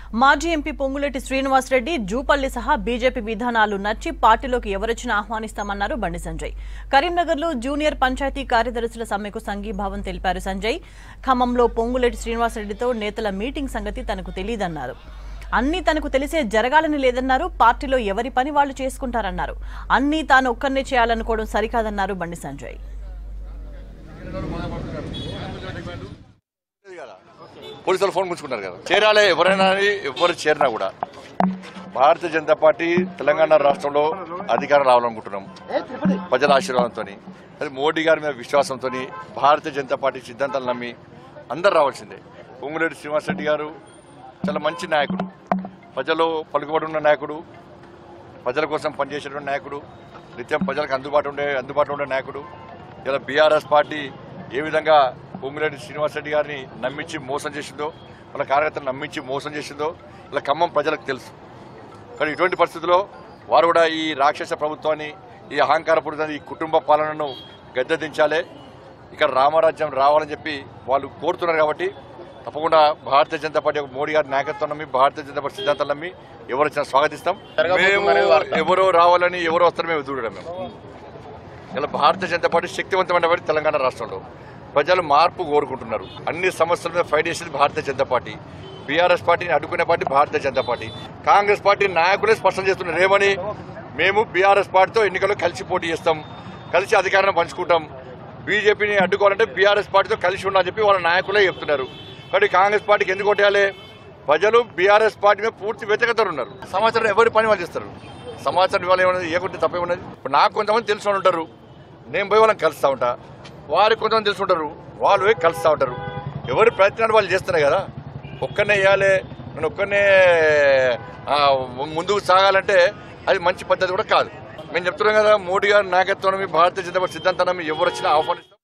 మాజీ ఎంపీ పొంగులేటి శ్రీనివాసరెడ్డి జూపల్లి సహా బీజేపీ విధానాలు నచ్చి పార్టీలోకి ఎవరొచ్చినా ఆహ్వానిస్తామన్నారు బండి సంజయ్ కరీంనగర్లో జూనియర్ పంచాయతీ కార్యదర్శుల సమ్మెకు సంఘీభావం తెలిపారు సంజయ్ ఖమ్మంలో పొంగులేటి శ్రీనివాసరెడ్డితో నేతల మీటింగ్ సంగతి తనకు తెలియదన్నారు అన్నీ తనకు తెలిసే జరగాలని లేదన్నారు పార్టీలో ఎవరి పని వాళ్ళు చేసుకుంటారన్నారు అన్నీ తాను ఒక్కరినే చేయాలనుకోవడం సరికాదన్నారు బండి సంజయ్ పోలీసులు ఫోన్ ముంచుకున్నారు కదా చేరాలే ఎవరైనా అని ఎవరు చేరినా కూడా భారతీయ జనతా పార్టీ తెలంగాణ రాష్ట్రంలో అధికారం రావాలనుకుంటున్నాం ప్రజల ఆశీర్వాదంతో అది మోడీ గారి మీద విశ్వాసంతో భారతీయ జనతా పార్టీ సిద్ధాంతాలు నమ్మి అందరు రావాల్సిందే పొంగులేటి శ్రీనివాసరెడ్డి గారు చాలా మంచి నాయకుడు ప్రజలు పలుకుబడి ఉన్న నాయకుడు ప్రజల కోసం పనిచేసేటువంటి నాయకుడు నిత్యం ప్రజలకు అందుబాటు ఉండే అందుబాటులో ఉండే నాయకుడు ఇలా బీఆర్ఎస్ పార్టీ ఏ విధంగా పొంగిరెడ్డి శ్రీనివాసరెడ్డి గారిని నమ్మించి మోసం చేసిందో వాళ్ళ కార్యకర్తలు నమ్మించి మోసం చేసిందో ఇలా ఖమ్మం ప్రజలకు తెలుసు కానీ ఇటువంటి పరిస్థితుల్లో వారు కూడా ఈ రాక్షస ప్రభుత్వాన్ని ఈ అహంకారపూరిత ఈ కుటుంబ పాలనను గద్దెదించాలే ఇక్కడ రామరాజ్యం రావాలని చెప్పి వాళ్ళు కోరుతున్నారు కాబట్టి తప్పకుండా భారతీయ జనతా పార్టీ యొక్క మోడీ గారి నాయకత్వం నమ్మి భారతీయ జనతా పార్టీ సిద్ధాంతాలు నమ్మి ఎవరు వచ్చినా స్వాగతిస్తాం మేము ఎవరో రావాలని ఎవరో వస్తారో మేము చూడడం మేము ఇలా భారతీయ జనతా పార్టీ శక్తివంతమైన పార్టీ తెలంగాణ రాష్ట్రంలో ప్రజలు మార్పు కోరుకుంటున్నారు అన్ని సమస్యల మీద ఫైట్ చేసేది భారతీయ జనతా పార్టీ బీఆర్ఎస్ పార్టీని అడ్డుకునే party Bharatiya Janata party Congress party నాయకులే స్పష్టం చేస్తున్నారు ఏమని మేము బీఆర్ఎస్ పార్టీతో ఎన్నికల్లో కలిసి పోటీ చేస్తాం కలిసి అధికారం పంచుకుంటాం బీజేపీని అడ్డుకోవాలంటే బీఆర్ఎస్ పార్టీతో కలిసి ఉండాలని చెప్పి వాళ్ళ నాయకులే చెప్తున్నారు కాబట్టి కాంగ్రెస్ పార్టీకి ఎందుకు కొట్టేయాలి ప్రజలు బీఆర్ఎస్ పార్టీ మీద పూర్తి వ్యతిరేకతలు ఉన్నారు సమాచారం ఎవరి పని వాళ్ళు చేస్తారు సమాచారం ఇవాళ ఏమన్నది ఏ కొట్టి తప్పేమన్నది ఇప్పుడు నాకు కొంతమంది తెలిసిన వాళ్ళు ఉంటారు నేను పోయి వాళ్ళని కలుస్తూ ఉంటా వారికి కొంతమంది తెలిసి ఉంటారు వాళ్ళు పోయి కలుస్తూ ఉంటారు ఎవరి ప్రయత్నాలు వాళ్ళు చేస్తున్నారు కదా ఒక్కనే వేయాలి నేను ఒక్కనే ఆ, ముందుకు సాగాలంటే అది మంచి పద్ధతి కూడా కాదు మేము చెప్తున్నాం కదా మోడీ గారి నాయకత్వం భారతీయ జనతా పార్టీ సిద్ధాంతాన్ని ఎవరు వచ్చినా ఆహ్వానిస్తాం